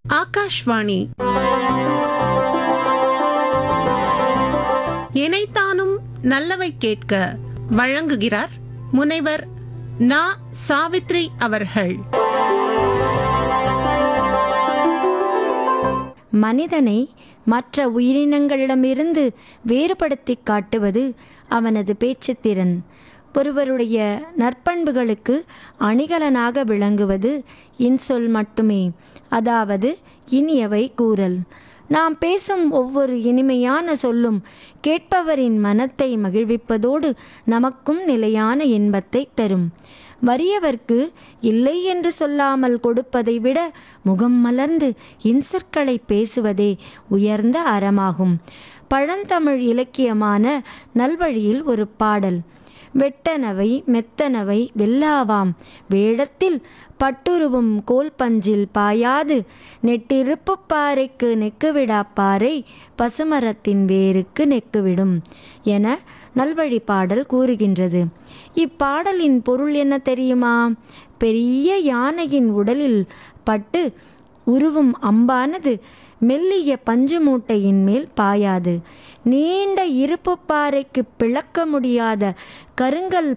ஆகாஷ்வாணி இணைத்தானும் நல்லவை கேட்க வழங்குகிறார் முனைவர் நா சாவித்ரி அவர்கள் மனிதனை மற்ற உயிரினங்களிடமிருந்து வேறுபடுத்தி காட்டுவது அவனது பேச்சுத்திறன் ஒருவருடைய நற்பண்புகளுக்கு அணிகலனாக விளங்குவது இன்சொல் மட்டுமே அதாவது இனியவை கூறல் நாம் பேசும் ஒவ்வொரு இனிமையான சொல்லும் கேட்பவரின் மனத்தை மகிழ்விப்பதோடு நமக்கும் நிலையான இன்பத்தை தரும் வறியவர்க்கு இல்லை என்று சொல்லாமல் கொடுப்பதை விட முகம் மலர்ந்து இன்சொற்களை பேசுவதே உயர்ந்த அறமாகும் பழந்தமிழ் இலக்கியமான நல்வழியில் ஒரு பாடல் வெட்டனவை மெத்தனவை வெல்லாவாம் வேடத்தில் பட்டுருவும் கோல் பஞ்சில் பாயாது நெட்டிருப்பு பாறைக்கு நெக்குவிடா பாறை பசுமரத்தின் வேருக்கு நெக்குவிடும் என நல்வழி பாடல் கூறுகின்றது இப்பாடலின் பொருள் என்ன தெரியுமா பெரிய யானையின் உடலில் பட்டு உருவும் அம்பானது மெல்லிய பஞ்சு மூட்டையின் மேல் பாயாது நீண்ட இருப்பு பாறைக்கு பிளக்க முடியாத கருங்கல்